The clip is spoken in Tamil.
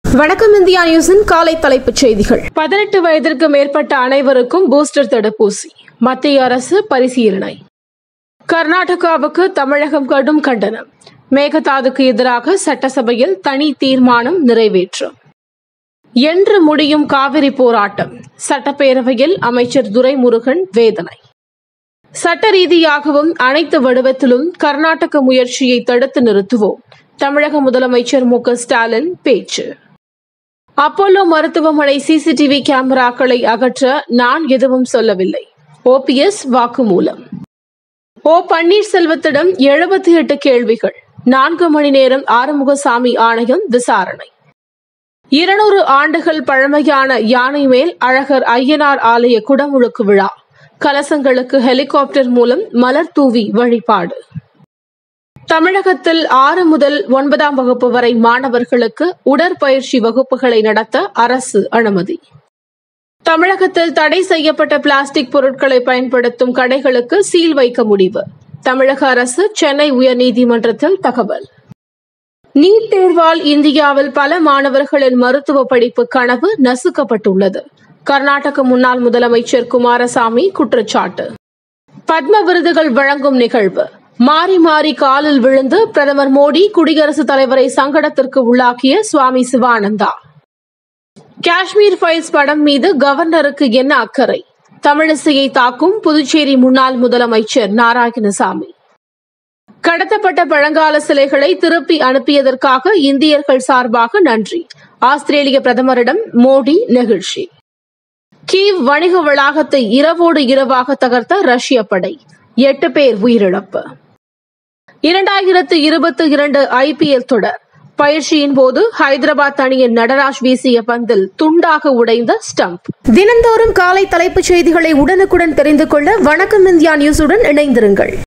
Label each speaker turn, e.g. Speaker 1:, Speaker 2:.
Speaker 1: வணக்கம் இந்தியா நியூஸின் காலை தலைப்புச் செய்திகள்
Speaker 2: பதினெட்டு வயதிற்கு மேற்பட்ட அனைவருக்கும் பூஸ்டர் தடுப்பூசி மத்திய அரசு பரிசீலனை கர்நாடகாவுக்கு தமிழகம் கடும் கண்டனம் மேகதாதுக்கு எதிராக சட்டசபையில் தனி தீர்மானம் நிறைவேற்றும் என்று முடியும் காவிரி போராட்டம் சட்டப்பேரவையில் அமைச்சர் துரைமுருகன் வேதனை சட்ட ரீதியாகவும் அனைத்து வடிவத்திலும் கர்நாடக முயற்சியை தடுத்து நிறுத்துவோம் தமிழக முதலமைச்சர் மு க ஸ்டாலின் பேச்சு அப்போலோ மருத்துவமனை சிசிடிவி கேமராக்களை அகற்ற நான் எதுவும் சொல்லவில்லை ஓபிஎஸ் வாக்குமூலம் ஓ பன்னீர்செல்வத்திடம் எழுபத்தி எட்டு கேள்விகள் நான்கு மணி நேரம் ஆறுமுகசாமி ஆணையம் விசாரணை இருநூறு ஆண்டுகள் பழமையான யானை மேல் அழகர் ஐயனார் ஆலய குடமுழுக்கு விழா கலசங்களுக்கு ஹெலிகாப்டர் மூலம் மலர் தூவி வழிபாடு தமிழகத்தில் ஆறு முதல் ஒன்பதாம் வகுப்பு வரை மாணவர்களுக்கு உடற்பயிற்சி வகுப்புகளை நடத்த அரசு அனுமதி தமிழகத்தில் தடை செய்யப்பட்ட பிளாஸ்டிக் பொருட்களை பயன்படுத்தும் கடைகளுக்கு சீல் வைக்க முடிவு தமிழக அரசு சென்னை உயர்நீதிமன்றத்தில் தகவல் நீட் தேர்வால் இந்தியாவில் பல மாணவர்களின் மருத்துவ படிப்பு கனவு நசுக்கப்பட்டுள்ளது கர்நாடக முன்னாள் முதலமைச்சர் குமாரசாமி குற்றச்சாட்டு பத்ம விருதுகள் வழங்கும் நிகழ்வு மாறி மாறி காலில் விழுந்து பிரதமர் மோடி குடியரசுத் தலைவரை சங்கடத்திற்கு உள்ளாக்கிய சுவாமி சிவானந்தா காஷ்மீர் ஃபைல்ஸ் படம் மீது கவர்னருக்கு என்ன அக்கறை தமிழிசையை தாக்கும் புதுச்சேரி முன்னாள் முதலமைச்சர் நாராயணசாமி கடத்தப்பட்ட பழங்கால சிலைகளை திருப்பி அனுப்பியதற்காக இந்தியர்கள் சார்பாக நன்றி ஆஸ்திரேலிய பிரதமரிடம் மோடி நெகிழ்ச்சி கீவ் வணிக வளாகத்தை இரவோடு இரவாக தகர்த்த ரஷ்ய படை எட்டு பேர் உயிரிழப்பு இரண்டாயிரத்து இருபத்தி இரண்டு ஐபிஎல் தொடர் பயிற்சியின் போது ஹைதராபாத் அணியின் நடராஜ் வீசிய பந்தில் துண்டாக உடைந்த ஸ்டம்ப்
Speaker 1: தினந்தோறும் காலை தலைப்புச் செய்திகளை உடனுக்குடன் தெரிந்து கொள்ள வணக்கம் இந்தியா நியூஸுடன் இணைந்திருங்கள்